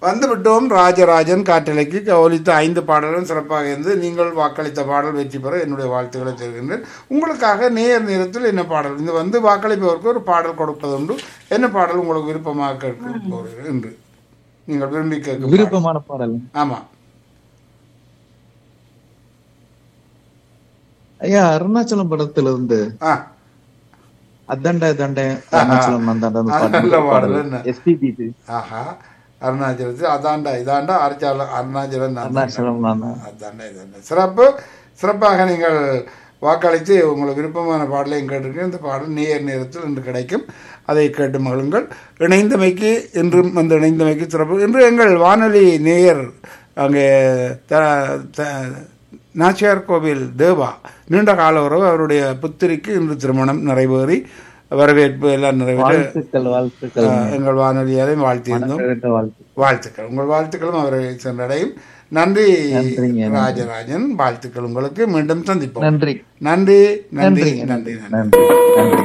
வந்துவிட்டோம் ராஜராஜன் காற்றலைக்கு ஒலித்த ஐந்து பாடலும் சிறப்பாக இருந்து நீங்கள் வாக்களித்த பாடல் வெற்றி பெற என்னுடைய வாழ்த்துக்களை தெரிகின்றேன் உங்களுக்காக நேர் நேரத்தில் என்ன பாடல் இந்த வந்து வாக்களிப்பவருக்கு ஒரு பாடல் கொடுப்பதுண்டு என்ன பாடல் உங்களுக்கு விருப்பமாக கேட்க போகிறீர்கள் என்று நீங்கள் விரும்பி கேட்கும் பாடல். விருப்பமான பாடல் ஆமா ஐயா அருணாச்சலம் படத்துல இருந்து ஆ அத்தண்ட தண்ட அருணாச்சலம் அந்தாண்ட அந்த அது நல்ல பாடல் என்ன? பாடல் எஸ்பிபி ஆஹா அருணாச்சலத்தில் அதாண்டா இதாண்டா அருச்சால அருணாச்சலம் தான். அருணாச்சலம் நான் அதாண்டா இதாண்டா சிறப்பு சிறப்பாக நீங்கள் வாக்களித்து உங்களுக்கு விருப்பமான பாடலையும் கேட்டிருக்கேன் இந்த பாடல் நேர் நேரத்தில் இன்று கிடைக்கும் அதை கேட்டு மகிழுங்கள் இணைந்தமைக்கு இன்றும் அந்த இணைந்தமைக்கு சிறப்பு இன்று எங்கள் வானொலி நேயர் அங்கே த த- நாச்சியார் கோவில் தேவா நீண்ட கால உறவு அவருடைய புத்திரிக்கு இன்று திருமணம் நிறைவேறி வரவேற்பு எல்லாம் நிறைவேறி வாழ்த்துக்கள் வாழ்த்துக்கள் ஆஹ், எங்கள் வானொலியாரையும் வாழ்த்தியிருந்தோம் மனக்கழிந்த வாழ்த்து வாழ்த்துக்கள் உங்கள் வாழ்த்துக்களும் அவரை சென்றடையும் நன்றி நன்றிங்க, நன்றி. ராஜராஜன் வாழ்த்துக்கள் உங்களுக்கு மீண்டும் சந்திப்போம் நன்றி நன்றி நன்றி நன்றிங்க நன்றி நன்றி நன்றி நன்றி